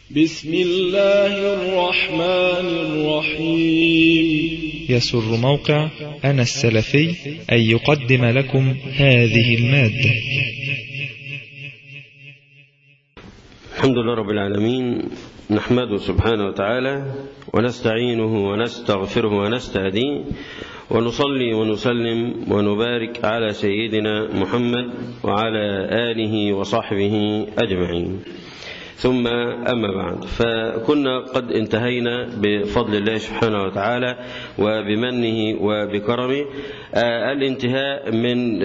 بسم الله الرحمن الرحيم يسر موقع أنا السلفي أن يقدم لكم هذه المادة الحمد لله رب العالمين نحمده سبحانه وتعالى ونستعينه ونستغفره ونستهديه ونصلي ونسلم ونبارك على سيدنا محمد وعلى آله وصحبه أجمعين ثم أما بعد فكنا قد انتهينا بفضل الله سبحانه وتعالى وبمنه وبكرمه الانتهاء من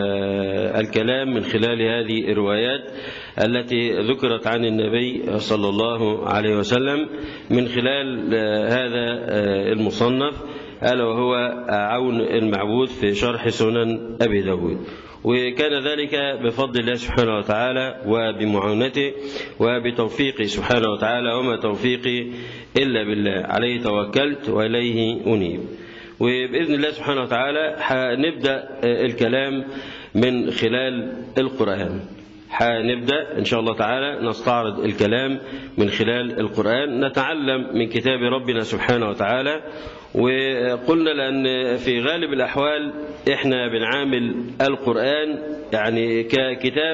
الكلام من خلال هذه الروايات التي ذكرت عن النبي صلى الله عليه وسلم من خلال هذا المصنف ألا وهو عون المعبود في شرح سنن أبي داود وكان ذلك بفضل الله سبحانه وتعالى وبمعاونته وبتوفيقه سبحانه وتعالى وما توفيقي إلا بالله عليه توكلت وإليه أنيب وبإذن الله سبحانه وتعالى هنبدأ الكلام من خلال القرآن هنبدأ إن شاء الله تعالى نستعرض الكلام من خلال القرآن نتعلم من كتاب ربنا سبحانه وتعالى وقلنا لأن في غالب الأحوال إحنا بنعامل القرآن يعني ككتاب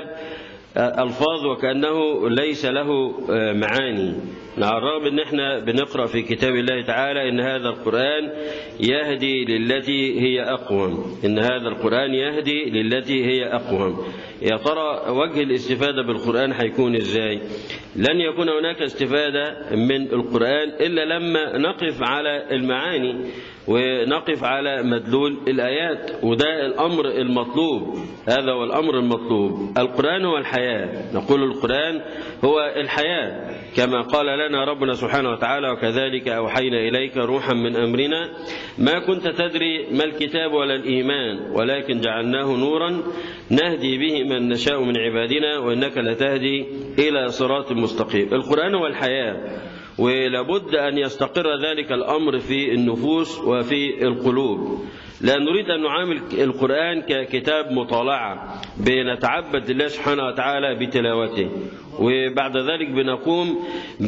ألفاظ وكأنه ليس له معاني على الرغم ان احنا بنقرا في كتاب الله تعالى ان هذا القران يهدي للتي هي اقوم ان هذا القران يهدي للتي هي اقوم يا ترى وجه الاستفاده بالقران هيكون ازاي لن يكون هناك استفاده من القران الا لما نقف على المعاني ونقف على مدلول الآيات وده الأمر المطلوب هذا هو الأمر المطلوب القرآن هو الحياة نقول القرآن هو الحياة كما قال لنا ربنا سبحانه وتعالى وكذلك أوحينا إليك روحا من أمرنا ما كنت تدري ما الكتاب ولا الإيمان ولكن جعلناه نورا نهدي به من نشاء من عبادنا وإنك لتهدي إلى صراط مستقيم القرآن هو الحياة ولابد أن يستقر ذلك الأمر في النفوس وفي القلوب لا نريد أن نعامل القرآن ككتاب مطالعة بنتعبد الله سبحانه وتعالى بتلاوته وبعد ذلك بنقوم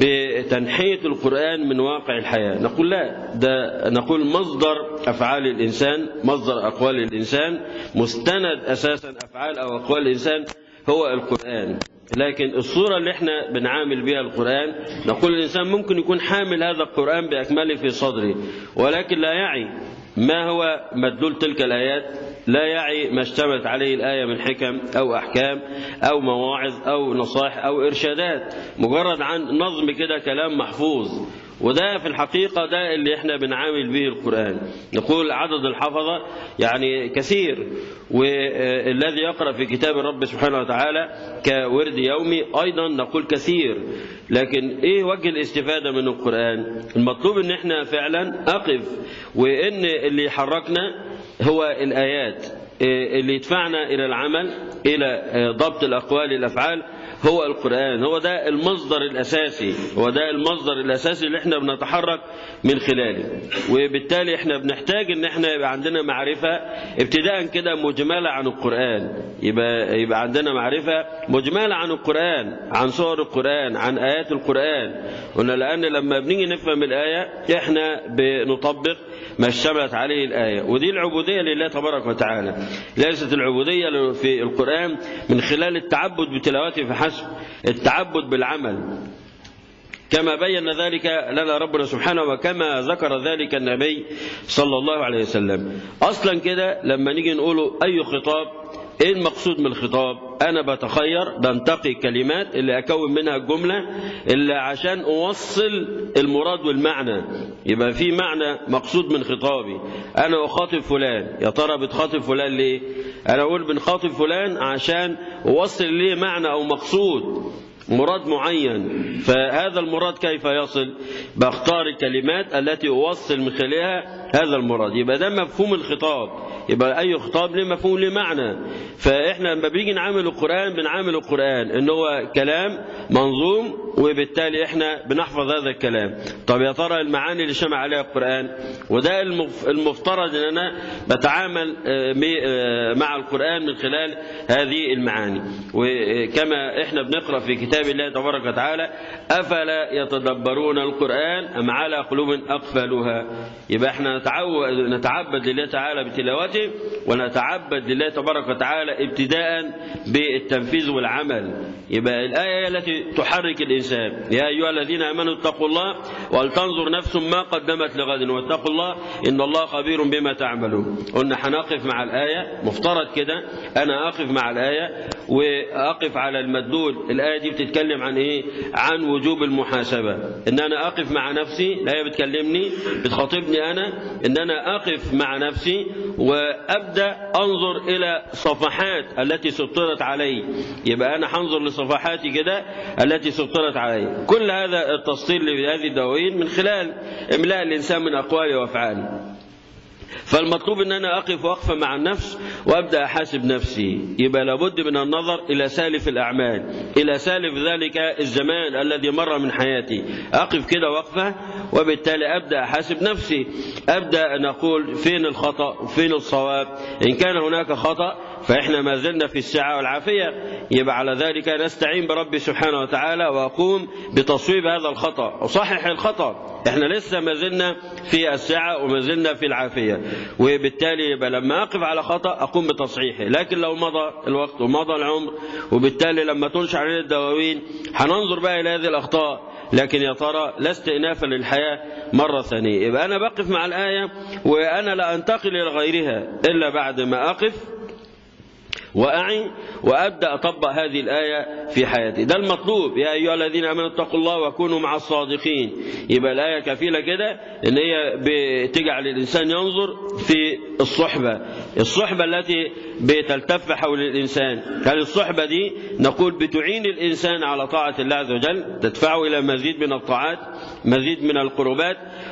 بتنحية القرآن من واقع الحياة نقول لا ده نقول مصدر أفعال الإنسان مصدر أقوال الإنسان مستند أساسا أفعال أو أقوال الإنسان هو القرآن لكن الصورة اللي احنا بنعامل بها القرآن نقول الإنسان ممكن يكون حامل هذا القرآن بأكمله في صدره ولكن لا يعي ما هو مدلول تلك الآيات لا يعي ما اشتملت عليه الآية من حكم أو أحكام أو مواعظ أو نصائح أو إرشادات مجرد عن نظم كده كلام محفوظ وده في الحقيقة ده اللي احنا بنعامل به القرآن نقول عدد الحفظة يعني كثير والذي يقرأ في كتاب الرب سبحانه وتعالى كورد يومي أيضا نقول كثير لكن ايه وجه الاستفادة من القرآن المطلوب ان احنا فعلا أقف وان اللي يحركنا هو الآيات اللي يدفعنا إلى العمل إلى ضبط الأقوال الأفعال هو القرآن هو ده المصدر الأساسي هو ده المصدر الأساسي اللي احنا بنتحرك من خلاله وبالتالي احنا بنحتاج ان احنا يبقى عندنا معرفة ابتداء كده مجملة عن القرآن يبقى, يبقى عندنا معرفة مجملة عن القرآن عن صور القرآن عن آيات القرآن قلنا لأن لما بنيجي نفهم الآية احنا بنطبق ما اشتملت عليه الآية ودي العبودية لله تبارك وتعالى ليست العبودية في القرآن من خلال التعبد بتلاوته فحسب التعبد بالعمل كما بين ذلك لنا ربنا سبحانه وكما ذكر ذلك النبي صلى الله عليه وسلم أصلا كده لما نيجي نقوله أي خطاب ايه المقصود من الخطاب انا بتخير بنتقي كلمات اللي اكون منها الجملة اللي عشان اوصل المراد والمعنى يبقى في معنى مقصود من خطابي انا اخاطب فلان يا ترى بتخاطب فلان ليه انا اقول بنخاطب فلان عشان اوصل ليه معنى او مقصود مراد معين فهذا المراد كيف يصل بختار الكلمات التي أوصل من خلالها هذا المراد يبقى ده مفهوم الخطاب يبقى أي خطاب له مفهوم له معنى فإحنا لما بيجي نعامل القرآن بنعامل القرآن إن هو كلام منظوم وبالتالي إحنا بنحفظ هذا الكلام طب يا ترى المعاني اللي شمع عليها القرآن وده المفترض إن أنا بتعامل مع القرآن من خلال هذه المعاني وكما إحنا بنقرأ في كتاب الله تبارك وتعالى أفلا يتدبرون القرآن أم على قلوب أقفلها يبقى إحنا نتعود نتعبد لله تعالى بتلاوته ونتعبد لله تبارك وتعالى ابتداء بالتنفيذ والعمل يبقى الآية التي تحرك الإنسان يا أيها الذين آمنوا اتقوا الله ولتنظر نفس ما قدمت لغد واتقوا الله إن الله خبير بما تعملون قلنا هنقف مع الآية مفترض كده أنا أقف مع الآية وأقف على المدلول الآية دي بتتكلم عن إيه عن وجوب المحاسبة إن أنا أقف مع نفسي الآية بتكلمني بتخاطبني أنا إن أنا أقف مع نفسي وأبدأ أنظر إلى صفحات التي سطرت علي يبقى أنا هنظر لصفحاتي كده التي سطرت علي كل هذا التسطير لهذه الدواوين من خلال إملاء الإنسان من أقواله وأفعاله فالمطلوب ان انا اقف وقفه مع النفس وابدا احاسب نفسي يبقى لابد من النظر الى سالف الاعمال الى سالف ذلك الزمان الذي مر من حياتي اقف كده وقفه وبالتالي ابدا احاسب نفسي ابدا نقول فين الخطا فين الصواب ان كان هناك خطا فإحنا ما زلنا في السعة والعافية يبقى على ذلك نستعين برب سبحانه وتعالى وأقوم بتصويب هذا الخطأ أصحح الخطأ إحنا لسه ما زلنا في السعة وما زلنا في العافية وبالتالي يبقى لما أقف على خطأ أقوم بتصحيحه لكن لو مضى الوقت ومضى العمر وبالتالي لما تنشأ علينا الدواوين هننظر بقى إلى هذه الأخطاء لكن يا ترى لا استئنافا للحياة مرة ثانية يبقى أنا بقف مع الآية وأنا لا أنتقل إلى غيرها إلا بعد ما أقف وأعي وأبدأ أطبق هذه الآية في حياتي ده المطلوب يا أيها الذين آمنوا اتقوا الله وكونوا مع الصادقين يبقى الآية كفيلة كده إن هي بتجعل الإنسان ينظر في الصحبة الصحبة التي بتلتف حول الإنسان هل الصحبة دي نقول بتعين الإنسان على طاعة الله عز وجل تدفعه إلى مزيد من الطاعات مزيد من القربات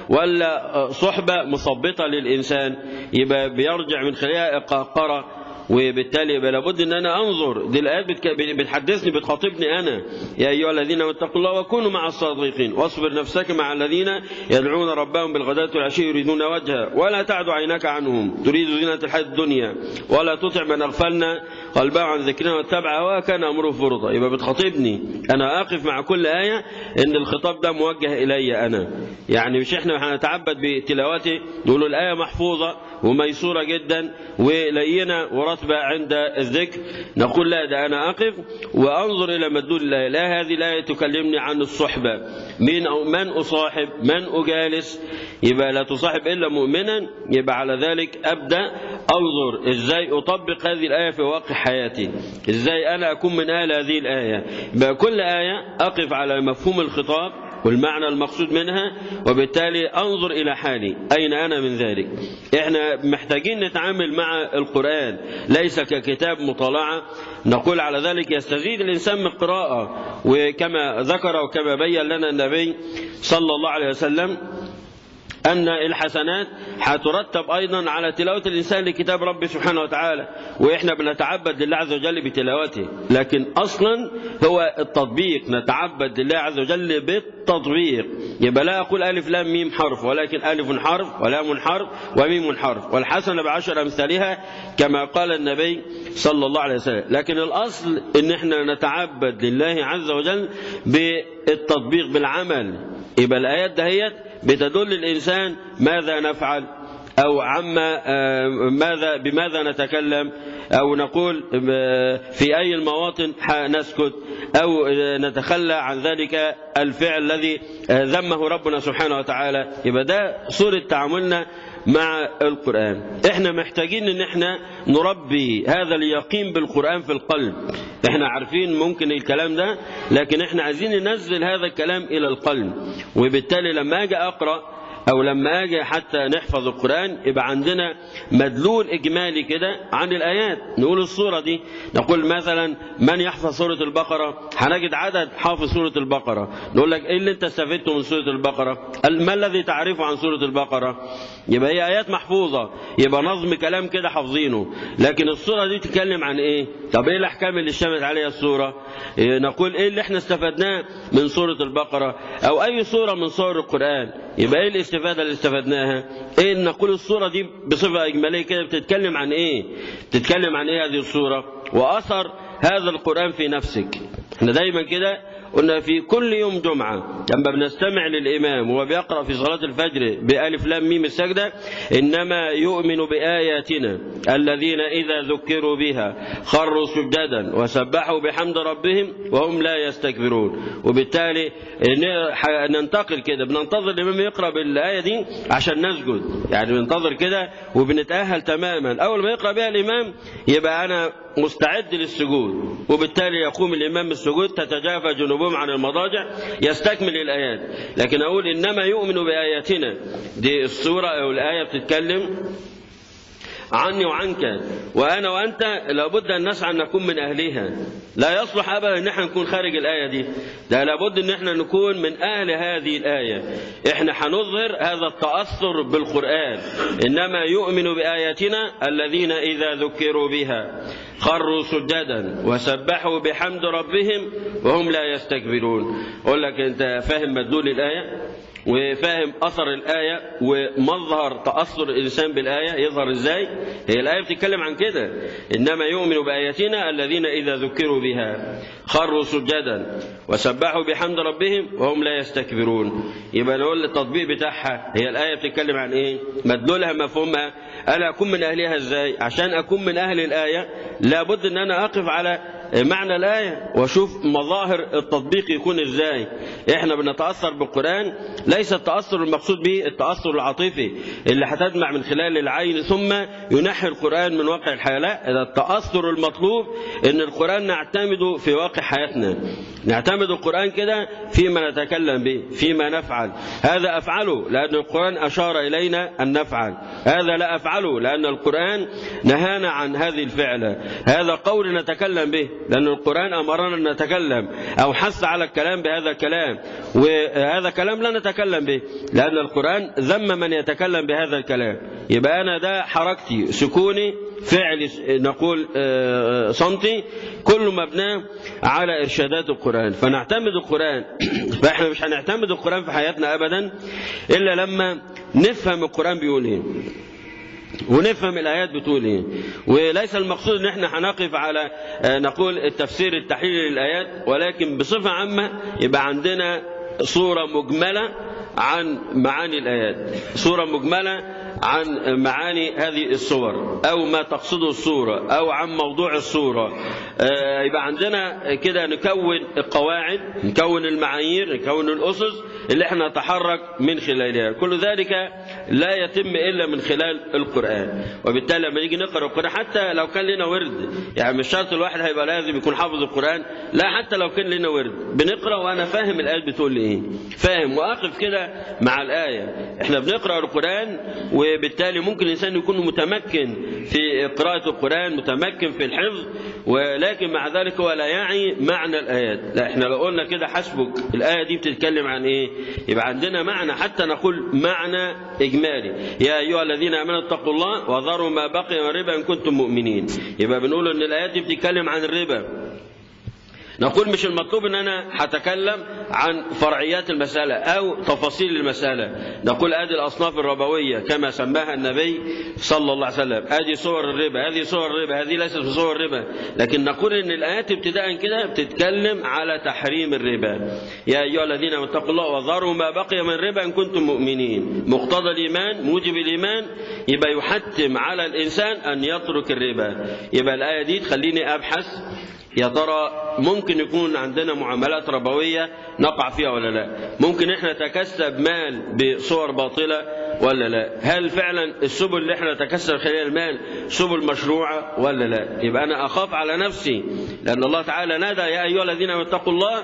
ولا صحبة مثبطة للإنسان يبقى بيرجع من خلالها القهقرة وبالتالي يبقى لابد ان انا انظر دي الايات بتحدثني بتخاطبني انا يا ايها الذين اتقوا الله وكونوا مع الصادقين واصبر نفسك مع الذين يدعون ربهم بالغداة والعشي يريدون وجهه ولا تعد عيناك عنهم تريد زينة الحياة الدنيا ولا تطع من اغفلنا قلبه عن ذكرنا واتبع هواه كان امره فرطا يبقى بتخاطبني انا اقف مع كل ايه ان الخطاب ده موجه الي انا يعني مش احنا هنتعبد بتلاوته نقول الايه محفوظه وميسوره جدا ولينه ورطبه عند الذكر نقول لا ده انا اقف وانظر الى مدلول الايه لا هذه الايه تكلمني عن الصحبه من أو من اصاحب من اجالس يبقى لا تصاحب الا مؤمنا يبقى على ذلك ابدا انظر ازاي اطبق هذه الايه في واقع حياتي ازاي انا اكون من اهل هذه الايه يبقى كل ايه اقف على مفهوم الخطاب والمعنى المقصود منها وبالتالي انظر الى حالي اين انا من ذلك احنا محتاجين نتعامل مع القران ليس ككتاب مطالعه نقول على ذلك يستزيد الانسان من القراءه وكما ذكر وكما بين لنا النبي صلى الله عليه وسلم أن الحسنات هترتب أيضا على تلاوة الإنسان لكتاب رب سبحانه وتعالى وإحنا بنتعبد لله عز وجل بتلاوته لكن أصلا هو التطبيق نتعبد لله عز وجل بالتطبيق يبقى لا أقول ألف لام ميم حرف ولكن ألف حرف ولام حرف وميم حرف والحسنة بعشر أمثالها كما قال النبي صلى الله عليه وسلم لكن الأصل إن إحنا نتعبد لله عز وجل بالتطبيق بالعمل يبقى الآيات دهيت بتدل الإنسان ماذا نفعل أو عما ماذا بماذا نتكلم أو نقول في أي المواطن نسكت أو نتخلى عن ذلك الفعل الذي ذمه ربنا سبحانه وتعالى يبقى ده صورة تعاملنا مع القرآن احنا محتاجين ان احنا نربي هذا اليقين بالقرآن في القلب احنا عارفين ممكن الكلام ده لكن احنا عايزين ننزل هذا الكلام الى القلب وبالتالي لما اجي اقرأ أو لما أجي حتى نحفظ القرآن يبقى عندنا مدلول إجمالي كده عن الآيات نقول الصورة دي نقول مثلا من يحفظ سورة البقرة هنجد عدد حافظ سورة البقرة نقول لك إيه اللي أنت استفدته من سورة البقرة ما الذي تعرفه عن سورة البقرة يبقى هي آيات محفوظة يبقى نظم كلام كده حافظينه لكن الصورة دي تتكلم عن إيه طب إيه الأحكام اللي اشتملت عليها الصورة إيه نقول إيه اللي احنا استفدناه من سورة البقرة أو أي سورة من سور القرآن يبقى إيه الاستفادة اللي استفدناها إيه نقول الصورة دي بصفة إجمالية كده بتتكلم عن إيه بتتكلم عن إيه هذه الصورة وأثر هذا القرآن في نفسك احنا دايما كده قلنا في كل يوم جمعة لما بنستمع للإمام وهو بيقرأ في صلاة الفجر بألف لام ميم السجدة إنما يؤمن بآياتنا الذين إذا ذكروا بها خروا سجدا وسبحوا بحمد ربهم وهم لا يستكبرون وبالتالي ننتقل كده بننتظر الإمام يقرأ بالآية دي عشان نسجد يعني بننتظر كده وبنتأهل تماما أول ما يقرأ بها الإمام يبقى أنا مستعد للسجود وبالتالي يقوم الإمام بالسجود تتجافى جنوبهم عن المضاجع يستكمل الآيات لكن أقول إنما يؤمن بآياتنا دي السورة أو الآية بتتكلم عني وعنك وأنا وأنت لابد أن نسعى أن نكون من أهلها لا يصلح أبدا أن احنا نكون خارج الآية دي ده لابد أن احنا نكون من أهل هذه الآية احنا هنظهر هذا التأثر بالقرآن إنما يؤمن بآياتنا الذين إذا ذكروا بها خروا سجدا وسبحوا بحمد ربهم وهم لا يستكبرون أقول لك أنت فاهم مدلول الآية وفاهم أثر الآية ومظهر تأثر الإنسان بالآية يظهر إزاي هي الآية بتتكلم عن كده إنما يؤمن بآياتنا الذين إذا ذكروا بها خروا سجدا وسبحوا بحمد ربهم وهم لا يستكبرون يبقى نقول التطبيق بتاعها هي الآية بتتكلم عن إيه مدلولها مفهومها أنا أكون من أهلها إزاي عشان أكون من أهل الآية لابد أن أنا أقف على معنى الآية وأشوف مظاهر التطبيق يكون إزاي إحنا بنتأثر بالقرآن ليس التأثر المقصود به التأثر العاطفي اللي هتدمع من خلال العين ثم ينحي القرآن من واقع الحياة لا التأثر المطلوب إن القرآن نعتمده في واقع حياتنا نعتمد القرآن كده فيما نتكلم به فيما نفعل هذا أفعله لأن القرآن أشار إلينا أن نفعل هذا لا أفعله لأن القرآن نهانا عن هذه الفعلة هذا قول نتكلم به لأن القرآن أمرنا أن نتكلم أو حث على الكلام بهذا الكلام وهذا كلام لا نتكلم به لأن القرآن ذم من يتكلم بهذا الكلام يبقى أنا ده حركتي سكوني فعل نقول صمتي كله مبناه على إرشادات القرآن فنعتمد القرآن فإحنا مش هنعتمد القرآن في حياتنا أبدا إلا لما نفهم القرآن بيقول إيه ونفهم الآيات بتقول إيه وليس المقصود إن إحنا هنقف على نقول التفسير التحليلي للآيات ولكن بصفة عامة يبقى عندنا صورة مجملة عن معاني الآيات صورة مجملة عن معاني هذه الصور أو ما تقصده الصورة أو عن موضوع الصورة يبقى عندنا كده نكون القواعد نكون المعايير نكون الأسس اللي احنا نتحرك من خلالها كل ذلك لا يتم إلا من خلال القرآن وبالتالي لما نيجي نقرأ القرآن حتى لو كان لنا ورد يعني مش شرط الواحد هيبقى لازم يكون حافظ القرآن لا حتى لو كان لنا ورد بنقرأ وأنا فاهم الآية بتقول إيه فاهم وأقف كده مع الآية احنا بنقرأ القرآن وبالتالي ممكن الإنسان يكون متمكن في قراءة القرآن متمكن في الحفظ ولكن مع ذلك هو لا يعي معنى الآيات لا احنا لو قلنا كده حسبك الآية دي بتتكلم عن إيه يبقى عندنا معنى حتى نقول معنى إجمالي يا أيها الذين آمنوا اتقوا الله وذروا ما بقي من الربا إن كنتم مؤمنين يبقى بنقول إن الآيات دي بتتكلم عن الربا نقول مش المطلوب ان انا هتكلم عن فرعيات المسألة او تفاصيل المسألة نقول ادي الاصناف الربوية كما سماها النبي صلى الله عليه وسلم ادي صور الربا هذه صور الربا هذه ليست في صور الربا لكن نقول ان الايات ابتداء كده بتتكلم على تحريم الربا يا ايها الذين اتقوا الله وذروا ما بقي من ربا ان كنتم مؤمنين مقتضى الايمان موجب الايمان يبقى يحتم على الانسان ان يترك الربا يبقى الايه دي تخليني ابحث يا ترى ممكن يكون عندنا معاملات ربوية نقع فيها ولا لا ممكن احنا نتكسب مال بصور باطلة ولا لا هل فعلا السبل اللي احنا نتكسب خلال المال سبل مشروعة ولا لا يبقى انا اخاف على نفسي لان الله تعالى نادى يا ايها الذين اتقوا الله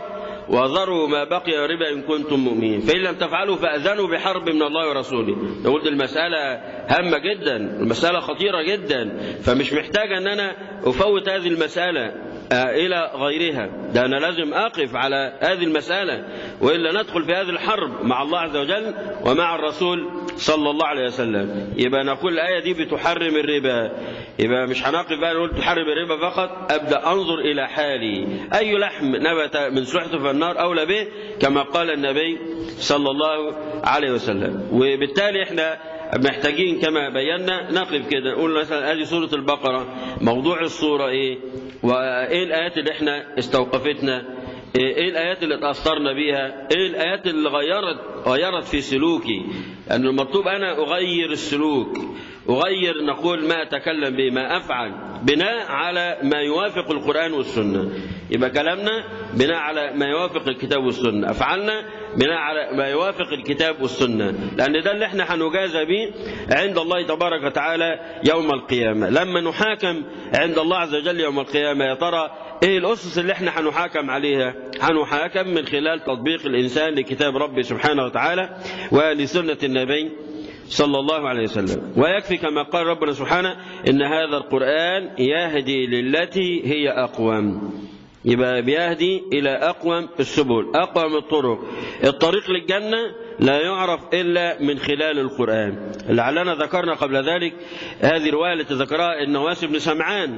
وذروا ما بقي ربا إن كنتم مؤمنين فإن لم تفعلوا فأذنوا بحرب من الله ورسوله نقول المسألة هامة جدا المسألة خطيرة جدا فمش محتاج أن أنا أفوت هذه المسألة إلى غيرها ده أنا لازم أقف على هذه المسألة وإلا ندخل في هذه الحرب مع الله عز وجل ومع الرسول صلى الله عليه وسلم يبقى نقول الآية دي بتحرم الربا يبقى مش هنقف بقى نقول تحرم الربا فقط أبدأ أنظر إلى حالي أي لحم نبت من سحت في النار أولى به كما قال النبي صلى الله عليه وسلم وبالتالي احنا محتاجين كما بينا نقف كده نقول مثلا ادي سوره البقره موضوع الصوره ايه وايه الايات اللي احنا استوقفتنا ايه الايات اللي اتاثرنا بيها ايه الايات اللي غيرت غيرت في سلوكي لان المطلوب انا اغير السلوك أغير نقول ما أتكلم به ما أفعل بناء على ما يوافق القرآن والسنة يبقى كلامنا بناء على ما يوافق الكتاب والسنة أفعالنا بناء على ما يوافق الكتاب والسنة لأن ده اللي احنا هنجازى به عند الله تبارك وتعالى يوم القيامة لما نحاكم عند الله عز وجل يوم القيامة يا ترى ايه الاسس اللي احنا هنحاكم عليها هنحاكم من خلال تطبيق الانسان لكتاب ربه سبحانه وتعالى ولسنه النبي صلى الله عليه وسلم ويكفي كما قال ربنا سبحانه ان هذا القران يهدي للتي هي اقوم يبقى بيهدي الى اقوم السبل اقوم الطرق الطريق للجنه لا يعرف الا من خلال القران لعلنا ذكرنا قبل ذلك هذه الروايه التي ذكرها النواس بن سمعان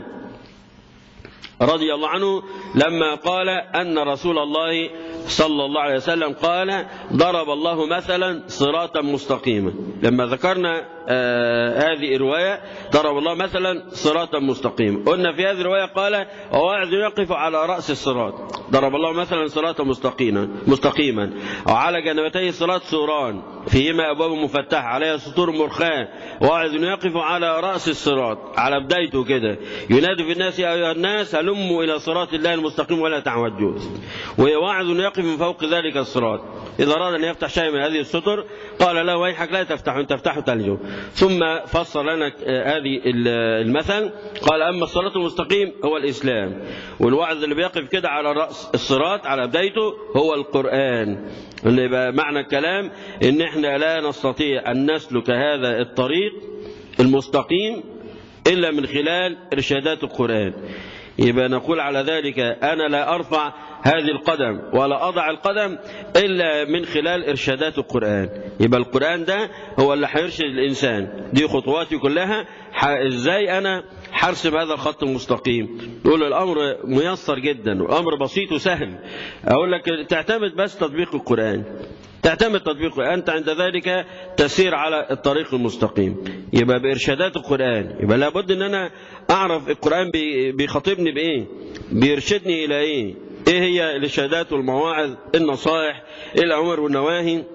رضي الله عنه لما قال أن رسول الله صلى الله عليه وسلم قال ضرب الله مثلا صراطا مستقيما لما ذكرنا آه هذه الرواية ضرب الله مثلا صراطا مستقيما قلنا في هذه الرواية قال وواعظ يقف على رأس الصراط ضرب الله مثلا صراطا مستقيما مستقيما وعلى جنبتيه صراط سوران فيهما أبواب مفتحة عليها سطور مرخاة واعظ يقف على رأس الصراط على بدايته كده ينادي في الناس يا أيها الناس هلموا إلى صراط الله المستقيم ولا تعوجوا وواعظ يقف من فوق ذلك الصراط إذا أراد أن يفتح شيء من هذه السطر قال له ويحك لا تفتح إن تفتحه تلجه ثم فصل لنا هذه المثل قال أما الصراط المستقيم هو الإسلام والوعظ اللي بيقف كده على رأس الصراط على بدايته هو القرآن اللي يبقى معنى الكلام ان احنا لا نستطيع ان نسلك هذا الطريق المستقيم الا من خلال ارشادات القران يبقى نقول على ذلك انا لا ارفع هذه القدم ولا اضع القدم الا من خلال ارشادات القران يبقى القران ده هو اللي هيرشد الانسان دي خطواتي كلها ازاي انا حرسم هذا الخط المستقيم يقول الامر ميسر جدا والامر بسيط وسهل اقول لك تعتمد بس تطبيق القران تعتمد تطبيق أنت عند ذلك تسير على الطريق المستقيم يبقى بإرشادات القرآن يبقى لابد أن أنا أعرف القرآن بيخاطبني بإيه بيرشدني إلى إيه إيه هي الإرشادات والمواعظ النصائح الأمر والنواهي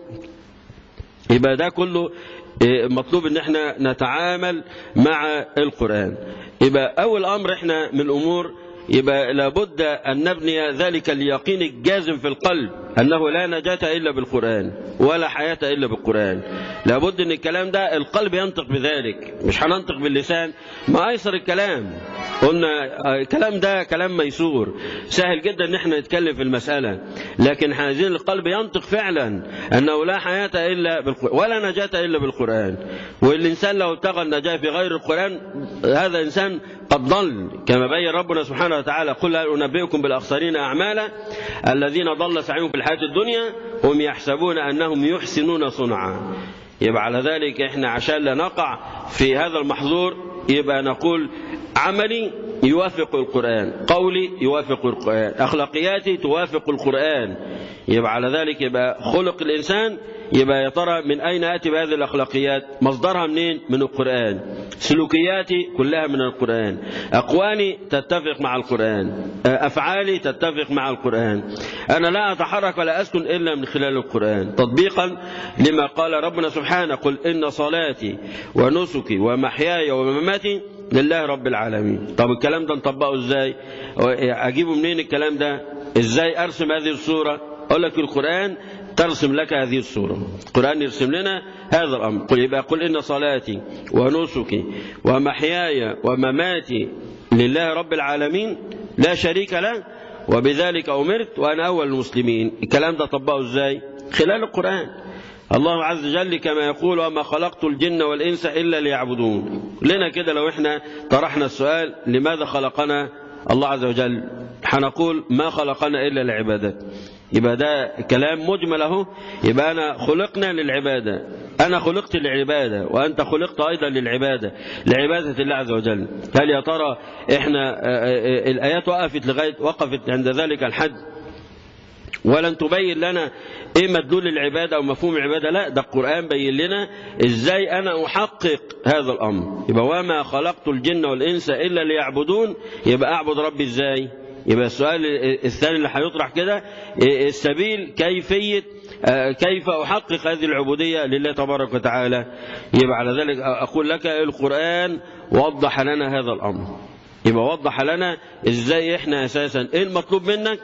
يبقى ده كله مطلوب ان احنا نتعامل مع القرآن يبقى اول امر احنا من الامور يبقى لابد أن نبني ذلك اليقين الجازم في القلب أنه لا نجاة إلا بالقرآن ولا حياة إلا بالقرآن لابد أن الكلام ده القلب ينطق بذلك مش هننطق باللسان ما أيسر الكلام قلنا الكلام ده كلام ميسور سهل جدا ان احنا نتكلم في المسألة لكن عايزين القلب ينطق فعلا أنه لا حياة إلا بالقرآن ولا نجاة إلا بالقرآن والإنسان لو ابتغى النجاة في غير القرآن هذا إنسان قد ضل كما بين ربنا سبحانه وتعالى قل هل أنبئكم بالأخسرين أعمالا الذين ضل سعيهم في الحياة الدنيا هم يحسبون أنهم يحسنون صنعا يبقى على ذلك احنا عشان لا نقع في هذا المحظور يبقى نقول عملي يوافق القرآن قولي يوافق القرآن أخلاقياتي توافق القرآن يبقى على ذلك يبقى خلق الإنسان يبقى يا ترى من أين أتي بهذه الأخلاقيات مصدرها منين من القرآن سلوكياتي كلها من القرآن أقوالي تتفق مع القرآن أفعالي تتفق مع القرآن أنا لا أتحرك ولا أسكن إلا من خلال القرآن تطبيقا لما قال ربنا سبحانه قل إن صلاتي ونسكي ومحياي ومماتي لله رب العالمين طب الكلام ده نطبقه ازاي اجيبه منين الكلام ده ازاي ارسم هذه الصورة اقول لك القرآن ترسم لك هذه الصورة القرآن يرسم لنا هذا الأمر قل يبقى قل إن صلاتي ونسكي ومحياي ومماتي لله رب العالمين لا شريك له وبذلك أمرت وأنا أول المسلمين الكلام ده طبقه إزاي خلال القرآن الله عز وجل كما يقول وما خلقت الجن والإنس إلا ليعبدون لنا كده لو احنا طرحنا السؤال لماذا خلقنا الله عز وجل هنقول ما خلقنا إلا لعبادته يبقى ده كلام مجمل اهو يبقى أنا خلقنا للعبادة أنا خلقت للعبادة وأنت خلقت أيضا للعبادة لعبادة الله عز وجل هل يا ترى إحنا الآيات وقفت لغاية وقفت عند ذلك الحد ولن تبين لنا ايه مدلول العباده او مفهوم العباده لا ده القران بين لنا ازاي انا احقق هذا الامر يبقى وما خلقت الجن والانس الا ليعبدون يبقى اعبد ربي ازاي يبقى السؤال الثاني اللي هيطرح كده السبيل كيفيه كيف احقق هذه العبوديه لله تبارك وتعالى يبقى على ذلك اقول لك القران وضح لنا هذا الامر يبقى وضح لنا ازاي احنا اساسا ايه المطلوب منك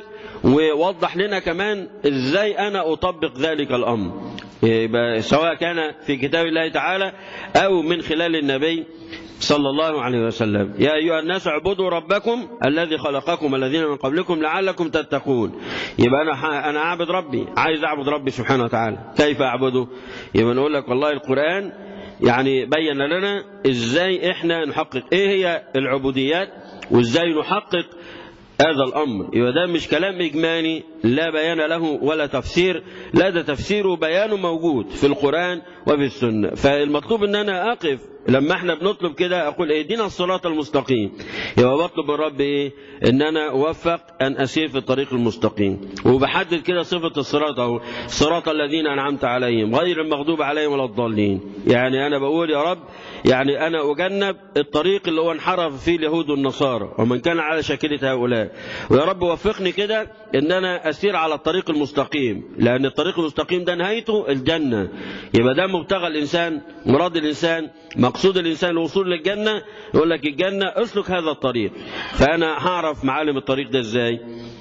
ووضح لنا كمان ازاي انا اطبق ذلك الامر يبقى سواء كان في كتاب الله تعالى او من خلال النبي صلى الله عليه وسلم يا ايها الناس اعبدوا ربكم الذي خلقكم والذين من قبلكم لعلكم تتقون يبقى انا انا اعبد ربي عايز اعبد ربي سبحانه وتعالى كيف اعبده يبقى نقول لك والله القران يعني بين لنا ازاي احنا نحقق ايه هي العبوديات وازاي نحقق هذا الأمر يبقى ده مش كلام إجمالي لا بيان له ولا تفسير لا ده تفسير وبيان موجود في القرآن وفي السنة فالمطلوب أن أنا أقف لما احنا بنطلب كده أقول اهدنا الصراط المستقيم يبقى بطلب الرب إيه أن أنا أوفق أن أسير في الطريق المستقيم وبحدد كده صفة الصراط أهو صراط الذين أنعمت عليهم غير المغضوب عليهم ولا الضالين يعني أنا بقول يا رب يعني أنا أجنب الطريق اللي هو انحرف فيه اليهود والنصارى ومن كان على شاكلة هؤلاء ويا رب وفقني كده ان انا اسير على الطريق المستقيم لان الطريق المستقيم ده نهايته الجنة يبقى ده مبتغى الانسان مراد الانسان مقصود الانسان الوصول للجنة يقول لك الجنة اسلك هذا الطريق فانا هعرف معالم الطريق ده ازاي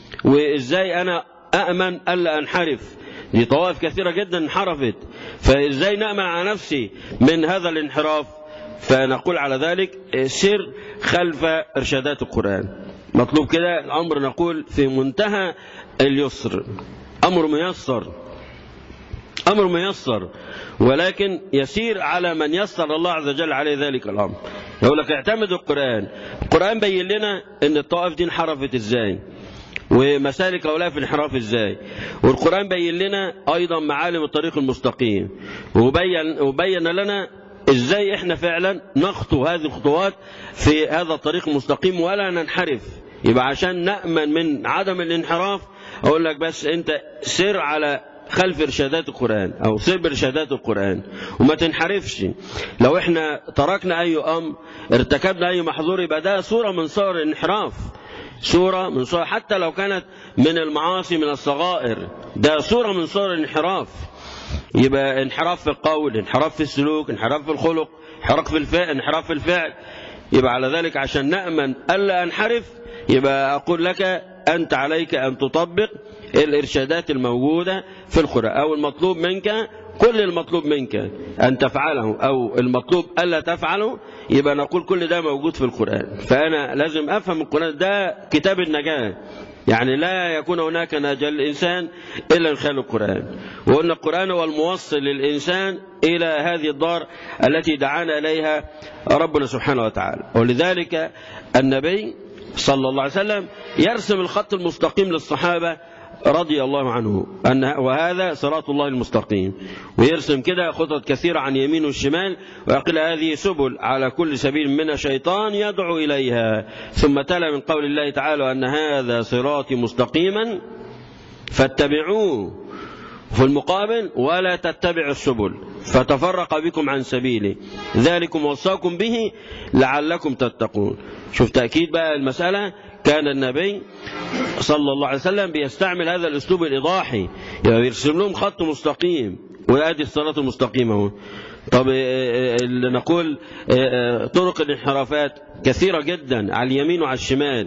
وازاي انا أأمن ألا أنحرف دي طوائف كثيرة جدا انحرفت فإزاي نأمن على نفسي من هذا الانحراف فنقول على ذلك سر خلف إرشادات القرآن مطلوب كده الأمر نقول في منتهى اليسر أمر ميسر أمر ميسر ولكن يسير على من يسر الله عز وجل عليه ذلك الأمر يقول لك اعتمد القرآن القرآن بين لنا ان الطائف دي انحرفت ازاي ومسالك هؤلاء في الانحراف ازاي والقرآن بين لنا ايضا معالم الطريق المستقيم وبين, وبين لنا ازاي احنا فعلا نخطو هذه الخطوات في هذا الطريق المستقيم ولا ننحرف يبقى عشان نأمن من عدم الانحراف اقول لك بس انت سر على خلف ارشادات القرآن او سر بارشادات القرآن وما تنحرفش لو احنا تركنا اي امر ارتكبنا اي محظور يبقى ده صورة من صور الانحراف صورة من صور حتى لو كانت من المعاصي من الصغائر ده صورة من صور الانحراف يبقى انحراف في القول انحراف في السلوك انحراف في الخلق انحراف في الفعل انحراف في الفعل يبقى على ذلك عشان نأمن ألا أنحرف يبقى أقول لك أنت عليك أن تطبق الإرشادات الموجودة في القرآن أو المطلوب منك كل المطلوب منك أن تفعله أو المطلوب ألا تفعله يبقى نقول كل ده موجود في القرآن فأنا لازم أفهم القرآن ده كتاب النجاة يعني لا يكون هناك نجاة للإنسان إلا من خلال القرآن وأن القرآن هو الموصل للإنسان إلى هذه الدار التي دعانا إليها ربنا سبحانه وتعالى ولذلك النبي صلى الله عليه وسلم يرسم الخط المستقيم للصحابة رضي الله عنه أن وهذا صراط الله المستقيم ويرسم كده خطط كثيرة عن يمين والشمال ويقول هذه سبل على كل سبيل من شيطان يدعو إليها ثم تلا من قول الله تعالى أن هذا صراطي مستقيما فاتبعوه في المقابل ولا تتبعوا السبل فتفرق بكم عن سبيله ذلكم وصاكم به لعلكم تتقون شوف تأكيد بقى المسألة كان النبي صلى الله عليه وسلم بيستعمل هذا الأسلوب الإيضاحي يعني بيرسم لهم خط مستقيم وادي الصراط المستقيم اهو طب اللي نقول طرق الانحرافات كثيرة جدا على اليمين وعلى الشمال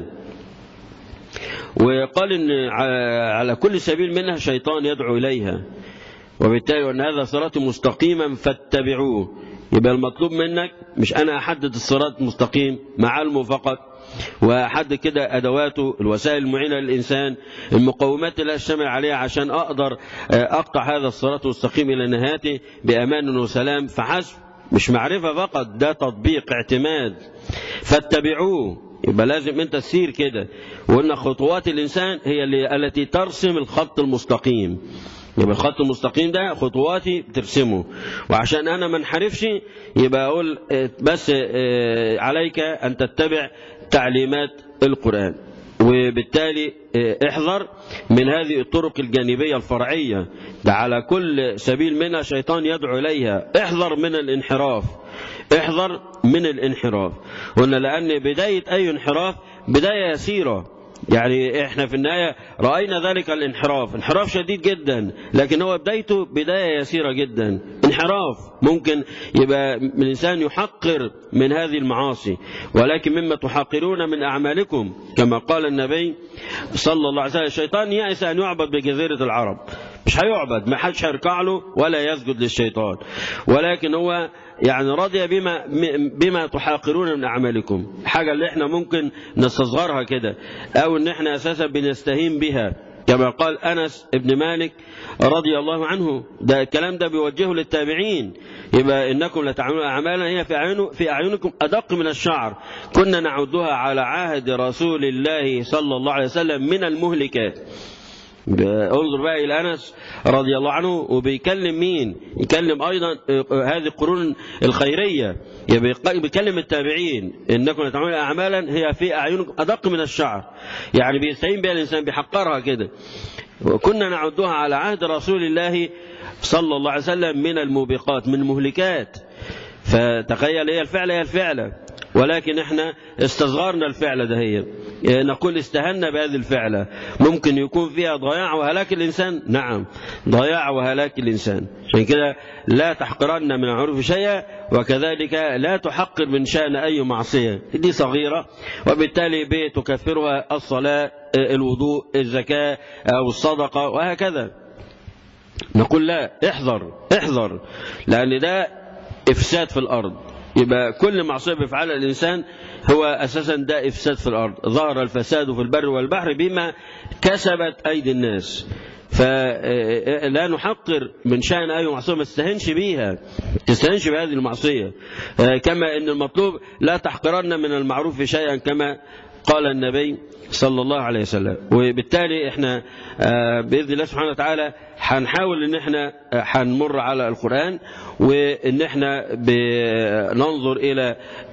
وقال ان على كل سبيل منها شيطان يدعو اليها وبالتالي ان هذا صراط مستقيما فاتبعوه يبقى المطلوب منك مش انا احدد الصراط المستقيم معالمه فقط وأحد كده أدواته الوسائل المعينة للإنسان المقومات اللي أشتمل عليها عشان أقدر أقطع هذا الصراط المستقيم إلى نهايته بأمان وسلام فحسب مش معرفة فقط ده تطبيق اعتماد فاتبعوه يبقى لازم انت تسير كده وان خطوات الانسان هي اللي التي ترسم الخط المستقيم يبقى الخط المستقيم ده خطواتي بترسمه وعشان انا ما انحرفش يبقى اقول بس عليك ان تتبع تعليمات القران وبالتالي احذر من هذه الطرق الجانبية الفرعية ده على كل سبيل منها شيطان يدعو إليها احذر من الانحراف احذر من الانحراف قلنا لأن بداية أي انحراف بداية يسيرة يعني احنا في النهاية رأينا ذلك الانحراف انحراف شديد جدا لكن هو بدايته بداية يسيرة جدا انحراف ممكن يبقى الإنسان يحقر من هذه المعاصي ولكن مما تحقرون من أعمالكم كما قال النبي صلى الله عليه وسلم الشيطان يأس أن يعبد بجزيرة العرب مش هيعبد ما حدش هيركع له ولا يسجد للشيطان ولكن هو يعني رضي بما بما تحاقرون من اعمالكم حاجه اللي احنا ممكن نستصغرها كده او ان احنا اساسا بنستهين بها كما قال انس ابن مالك رضي الله عنه ده الكلام ده بيوجهه للتابعين يبقى انكم لتعملون اعمالا هي في اعين في اعينكم ادق من الشعر كنا نعدها على عهد رسول الله صلى الله عليه وسلم من المهلكات انظر بقى إلى أنس رضي الله عنه وبيكلم مين يكلم أيضا هذه القرون الخيرية بيكلم التابعين إنكم تعملون أعمالا هي في أعينكم أدق من الشعر يعني بيستعين بها الإنسان بيحقرها كده وكنا نعدها على عهد رسول الله صلى الله عليه وسلم من الموبقات من مهلكات فتخيل هي الفعل هي الفعلة ولكن احنا استصغرنا الفعلة ده هي نقول استهنا بهذه الفعلة ممكن يكون فيها ضياع وهلاك الإنسان نعم ضياع وهلاك الإنسان عشان كده لا تحقرن من العروف شيئا وكذلك لا تحقر من شأن أي معصية دي صغيرة وبالتالي بتكفرها الصلاة الوضوء الزكاة أو الصدقة وهكذا نقول لا احذر احذر لأن ده إفساد في الأرض يبقى كل معصية بيفعلها الإنسان هو أساسا ده إفساد في الأرض ظهر الفساد في البر والبحر بما كسبت أيدي الناس فلا نحقر من شأن أي معصية ما تستهنش بيها تستهنش بهذه المعصية كما أن المطلوب لا تحقرن من المعروف شيئا كما قال النبي صلى الله عليه وسلم وبالتالي احنا باذن الله سبحانه وتعالى هنحاول ان احنا هنمر على القران وان احنا بننظر الى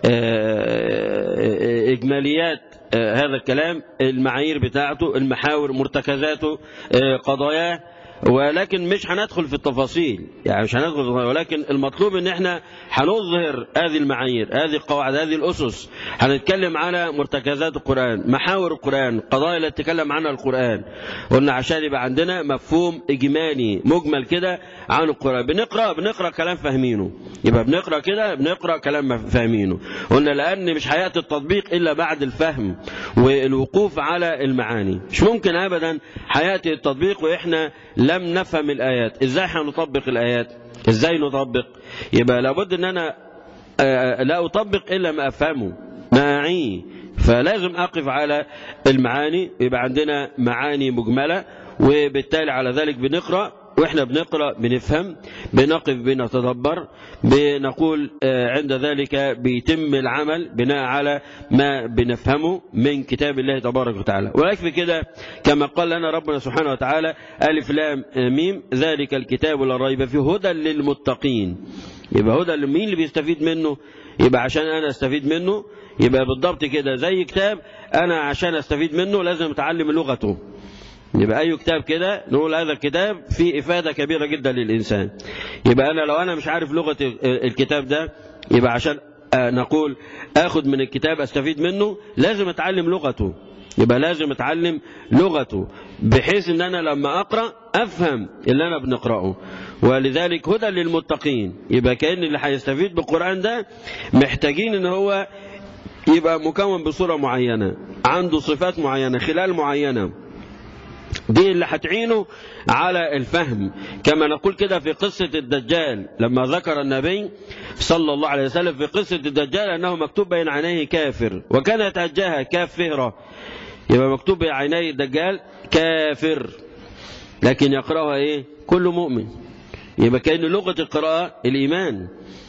اجماليات هذا الكلام المعايير بتاعته المحاور مرتكزاته قضاياه ولكن مش هندخل في التفاصيل يعني مش هندخل ولكن المطلوب ان احنا هنظهر هذه المعايير هذه القواعد هذه الاسس هنتكلم على مرتكزات القران محاور القران قضايا اللي اتكلم عنها القران قلنا عشان يبقى عندنا مفهوم اجمالي مجمل كده عن القران بنقرا بنقرا كلام فاهمينه يبقى بنقرا كده بنقرا كلام فاهمينه قلنا لان مش هياتي التطبيق الا بعد الفهم والوقوف على المعاني مش ممكن ابدا هياتي التطبيق واحنا لم نفهم الآيات إزاي هنطبق الآيات إزاي نطبق يبقى لابد أن أنا لا أطبق إلا ما أفهمه ما أعيه فلازم أقف على المعاني يبقى عندنا معاني مجملة وبالتالي على ذلك بنقرأ واحنا بنقرا بنفهم بنقف بنتدبر بنقول عند ذلك بيتم العمل بناء على ما بنفهمه من كتاب الله تبارك وتعالى ويكفي كده كما قال لنا ربنا سبحانه وتعالى الف لام ميم ذلك الكتاب لا ريب فيه هدى للمتقين يبقى هدى مين اللي بيستفيد منه يبقى عشان انا استفيد منه يبقى بالضبط كده زي كتاب انا عشان استفيد منه لازم اتعلم لغته يبقى أي كتاب كده نقول هذا الكتاب فيه إفادة كبيرة جدا للإنسان يبقى أنا لو أنا مش عارف لغة الكتاب ده يبقى عشان نقول أخذ من الكتاب أستفيد منه لازم أتعلم لغته يبقى لازم أتعلم لغته بحيث أن أنا لما أقرأ أفهم اللي أنا بنقرأه ولذلك هدى للمتقين يبقى كأن اللي هيستفيد بالقرآن ده محتاجين أن هو يبقى مكون بصورة معينة عنده صفات معينة خلال معينة دي اللي هتعينه على الفهم كما نقول كده في قصة الدجال لما ذكر النبي صلى الله عليه وسلم في قصة الدجال أنه مكتوب بين عينيه كافر وكان يتأجاها كافرة يبقى مكتوب بين عينيه الدجال كافر لكن يقرأها إيه كل مؤمن يبقى كأن لغة القراءة الإيمان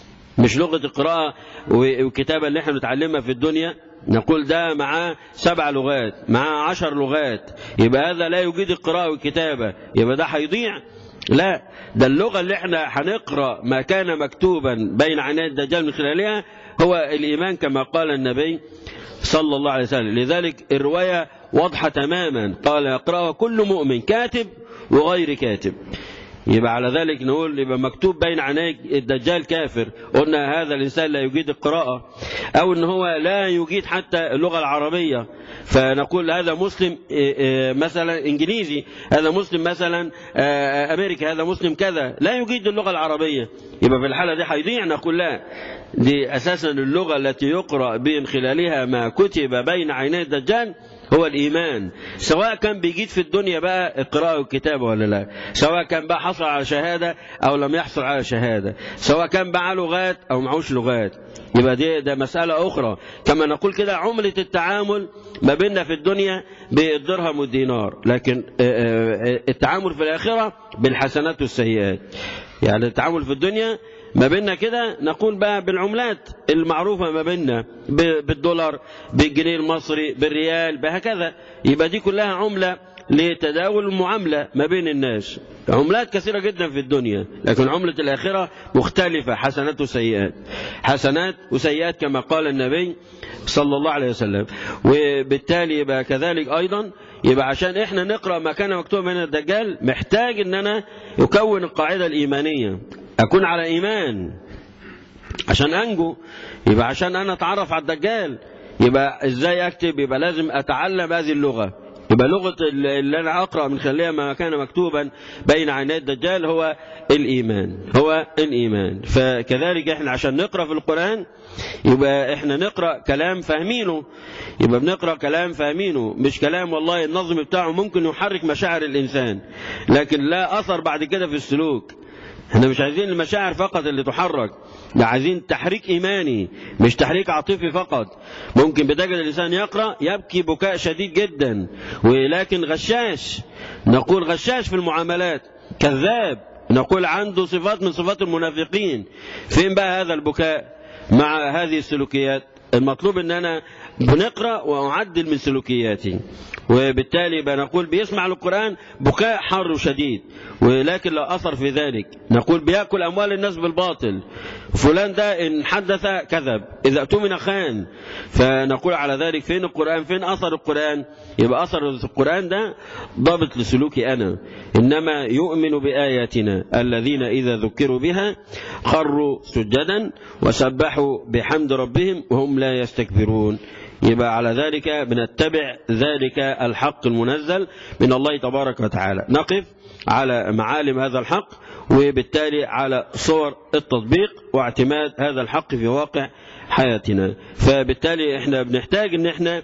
مش لغة القراءة والكتابة اللي احنا بنتعلمها في الدنيا نقول ده معاه سبع لغات معاه عشر لغات يبقى هذا لا يجيد القراءة والكتابة يبقى ده هيضيع لا ده اللغة اللي احنا هنقرأ ما كان مكتوبا بين عيني الدجال من خلالها هو الإيمان كما قال النبي صلى الله عليه وسلم لذلك الرواية واضحة تماما قال يقرأها كل مؤمن كاتب وغير كاتب يبقى على ذلك نقول يبقى مكتوب بين عينيك الدجال كافر قلنا هذا الإنسان لا يجيد القراءة أو أن هو لا يجيد حتى اللغة العربية فنقول هذا مسلم مثلا إنجليزي هذا مسلم مثلا أمريكا هذا مسلم كذا لا يجيد اللغة العربية يبقى في الحالة دي هيضيع نقول لا دي أساسا اللغة التي يقرأ من خلالها ما كتب بين عيني الدجال هو الإيمان سواء كان بيجيد في الدنيا بقى القراءة والكتابة ولا لا سواء كان بقى حصل على شهادة أو لم يحصل على شهادة سواء كان بقى لغات أو معهوش لغات يبقى دي ده مسألة أخرى كما نقول كده عملة التعامل ما بيننا في الدنيا بالدرهم والدينار لكن التعامل في الآخرة بالحسنات والسيئات يعني التعامل في الدنيا ما بيننا كده نقول بقى بالعملات المعروفة ما بيننا بالدولار بالجنيه المصري بالريال بهكذا يبقى دي كلها عملة لتداول المعاملة ما بين الناس عملات كثيرة جدا في الدنيا لكن عملة الآخرة مختلفة حسنات وسيئات حسنات وسيئات كما قال النبي صلى الله عليه وسلم وبالتالي يبقى كذلك أيضا يبقى عشان احنا نقرأ ما كان مكتوب من الدجال محتاج ان انا يكون القاعدة الإيمانية أكون على إيمان عشان أنجو يبقى عشان أنا أتعرف على الدجال يبقى إزاي أكتب يبقى لازم أتعلم هذه اللغة يبقى لغة اللي أنا أقرأ من خلالها ما كان مكتوبا بين عيني الدجال هو الإيمان هو الإيمان فكذلك إحنا عشان نقرأ في القرآن يبقى إحنا نقرأ كلام فاهمينه يبقى بنقرأ كلام فاهمينه مش كلام والله النظم بتاعه ممكن يحرك مشاعر الإنسان لكن لا أثر بعد كده في السلوك احنا مش عايزين المشاعر فقط اللي تحرك ده عايزين تحريك إيماني مش تحريك عاطفي فقط ممكن بتجد الإنسان يقرأ يبكي بكاء شديد جدا ولكن غشاش نقول غشاش في المعاملات كذاب نقول عنده صفات من صفات المنافقين فين بقى هذا البكاء مع هذه السلوكيات المطلوب ان انا بنقرأ واعدل من سلوكياتي وبالتالي بنقول بيسمع القرآن بكاء حار وشديد ولكن لا أثر في ذلك نقول بيأكل أموال الناس بالباطل فلان ده إن حدث كذب إذا أتمن خان فنقول على ذلك فين القرآن فين أثر القرآن يبقى أثر القرآن ده ضابط لسلوكي أنا إنما يؤمن بآياتنا الذين إذا ذكروا بها خروا سجدا وسبحوا بحمد ربهم وهم لا يستكبرون يبقى على ذلك بنتبع ذلك الحق المنزل من الله تبارك وتعالى نقف على معالم هذا الحق وبالتالي على صور التطبيق واعتماد هذا الحق في واقع حياتنا فبالتالي احنا بنحتاج ان احنا